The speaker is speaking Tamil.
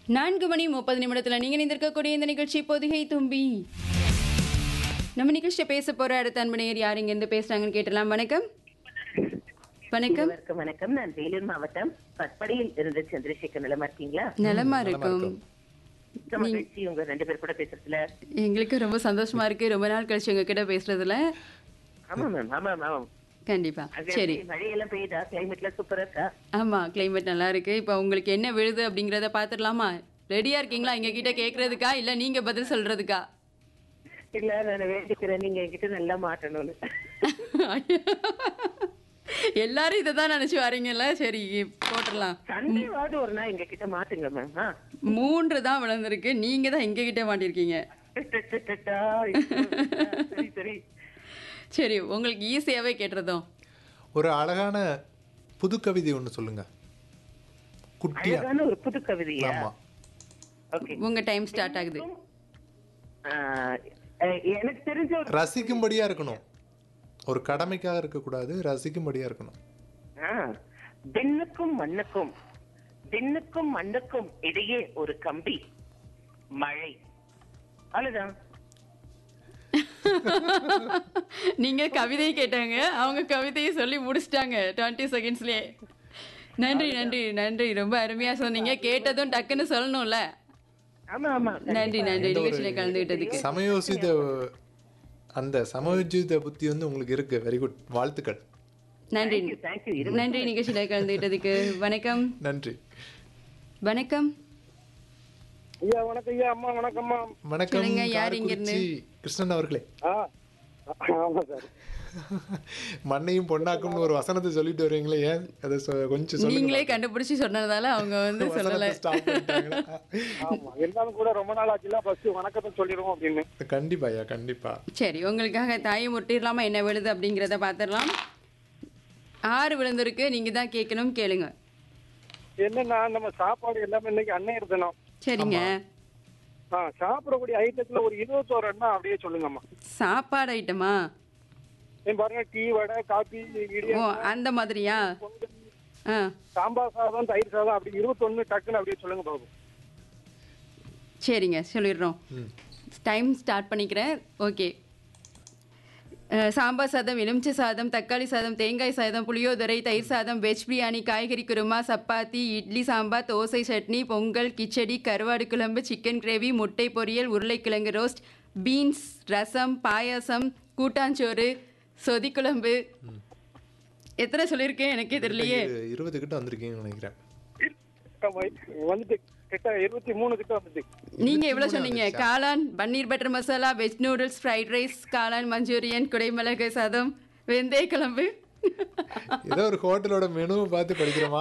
நான்கு மணி முப்பது நிமிடத்தில் நீங்கள் இணைந்திருக்கக்கூடிய இந்த நிகழ்ச்சி பொதிகை தும்பி நம்ம நிகழ்ச்சியை பேச போற அடுத்த அன்பனையர் யார் இங்கேருந்து பேசுறாங்கன்னு கேட்டலாம் வணக்கம் வணக்கம் இருவருக்கும் வணக்கம் நான் வேலூர் மாவட்டம் பட்படியில் இருந்து சந்திரசேகர் நிலமா இருக்கீங்களா நலமா இருக்கும் மிக்க மகிழ்ச்சி உங்க ரெண்டு பேர் கூட பேசுறதுல எங்களுக்கு ரொம்ப சந்தோஷமா இருக்கு ரொம்ப நாள் கழிச்சு உங்ககிட்ட பேசுறதுல ஆமா மேம் ஆமா மேம் கண்டிப்பா அங்க சரி எப்படி மழையெல்லாம் பெய்யுதா கிளைமேட்ல சூப்பரா இருக்கா ஆமா கிளைமேட் நல்லா இருக்கு இப்போ உங்களுக்கு என்ன விழுது அப்படிங்கறத பாத்துடலாமா ரெடியா இருக்கீங்களா எங்க கிட்ட கேக்குறதுக்கா இல்ல நீங்க பதில் சொல்றதுக்கா இல்ல நான் வேண்டிக்கிறேன் நீங்க என்கிட்ட நல்லா மாட்டணும்னு எல்லாரும் இதை தான் நினைச்சு வரீங்கல்ல சரி போட்டுடலாம் சண்டேவாவது ஒரு நாள் எங்க கிட்ட மாட்டுங்க மேம் ஆ. மூன்று தான் விழுந்திருக்கு நீங்க தான் எங்க கிட்ட மாட்டிருக்கீங்க டட்டட்டட்டா. சரி சரி சரி உங்களுக்கு ஈஸியாவே கேட்டுறதும் ஒரு அழகான புது கவிதை ஒன்று சொல்லுங்க குட்டியா அழகான ஒரு புது கவிதையா ஆமா ஓகே உங்க டைம் ஸ்டார்ட் ஆகுது எனக்கு தெரிஞ்ச ஒரு ரசிக்கும்படியா இருக்கணும் ஒரு கடமைக்காக இருக்கக்கூடாது ரசிக்கும்படியா இருக்கணும் ஆ, விண்ணுக்கும் மண்ணுக்கும் விண்ணுக்கும் மண்ணுக்கும் இடையே ஒரு கம்பி மழை அவ்வளவுதான் நீங்க கவிதை கேட்டாங்க அவங்க கவிதையை சொல்லி முடிச்சிட்டாங்க டுவெண்ட்டி செகண்ட்ஸ்லயே நன்றி நன்றி நன்றி ரொம்ப அருமையா சொன்னீங்க கேட்டதும் டக்குன்னு சொல்லணும்ல ஆமா ஆமா நன்றி நன்றி நிகழ்ச்சியில கலந்துகிட்டதுக்கு சமயோசித அந்த சமயோஜித புத்தி வந்து உங்களுக்கு இருக்கு வெரி குட் வாழ்த்துக்கள் நன்றி தேங்க்யூ நன்றி நிகழ்ச்சியில கலந்துகிட்டதுக்கு வணக்கம் நன்றி வணக்கம் ஐயா வணக்கம் ஐயா அம்மா வணக்கம்மா வணக்கம் சொல்லுங்க, யார் இங்க இருந்து? காரைக்குறிச்சி கிருஷ்ணன் அவர்களே ஆ ஆமா சார் மண்ணையும் பொண்ணாக்கும்னு ஒரு வசனத்தை சொல்லிட்டு வருவீங்களே ஏன் அதை சொ- கொஞ்சம் சொல்லுங்க நீங்களே கண்டுபிடிச்சு சொன்னதால அவங்க வந்து சொல்லல வசனத்தை stop பண்ணிட்டாங்களா? ஆமா இருந்தாலும் கூட ரொம்ப நாள் ஆச்சுல ஃபர்ஸ்ட் வணக்கத்தை சொல்லிடுவோம் அப்படின்னு கண்டிப்பா ஐயா கண்டிப்பா சரி உங்களுக்காக தாயை முட்டிடலாமா என்ன விழுது அப்படிங்கிறத பார்த்துடலாம் ஆறு விழுந்திருக்கு நீங்க தான் கேட்கணும் கேளுங்க என்னன்னா நம்ம சாப்பாடு எல்லாமே இன்னைக்கு அன்னையர் தினம் சரிங்க ஆ சாப்பிடக்கூடிய ஐட்டத்துல ஒரு இருபத்தோரு எண்ணம் அப்படியே சொல்லுங்கம்மா சாப்பாடு ஐட்டமா ஏன் பாருங்க டீ வடை காபி ஓ இடியம் அந்த மாதிரியா ஆ சாம்பார் சாதம் தயிர் சாதம் அப்படி இருபத்தொன்னு டக்குன்னு அப்படியே சொல்லுங்க பாபு சரிங்க சொல்லிடுறோம் டைம் ஸ்டார்ட் பண்ணிக்கிறேன் ஓகே அஹ், சாம்பார் சாதம் எலுமிச்சை சாதம் தக்காளி சாதம் தேங்காய் சாதம் புளியோதரை தயிர் சாதம் வெஜ் பிரியாணி காய்கறி குருமா சப்பாத்தி இட்லி சாம்பார் தோசை சட்னி பொங்கல் கிச்சடி கருவாடு குழம்பு சிக்கன் கிரேவி முட்டை பொரியல் உருளைக்கிழங்கு ரோஸ்ட் பீன்ஸ் ரசம் பாயாசம் கூட்டாஞ்சோறு சொதி குழம்பு எத்தனை சொல்லியிருக்கேன் எனக்கே தெரியலையே இரு- இருபது கிட்ட வந்திருக்கீங்கன்னு நினைக்கிறேன் ஆமா, வந்துட்டு கிட்ட இருபத்தி மூணு கிட்ட வந்துட்டு நீங்க எவ்வளவு சொன்னீங்க காளான் paneer butter masala veg noodles fried rice காளான் மஞ்சூரியன் குடைமிளகு சாதம் வெந்தய குழம்பு ஏதோ ஒரு ஹோட்டலோட மெனுவை பார்த்து படிக்கிறோமா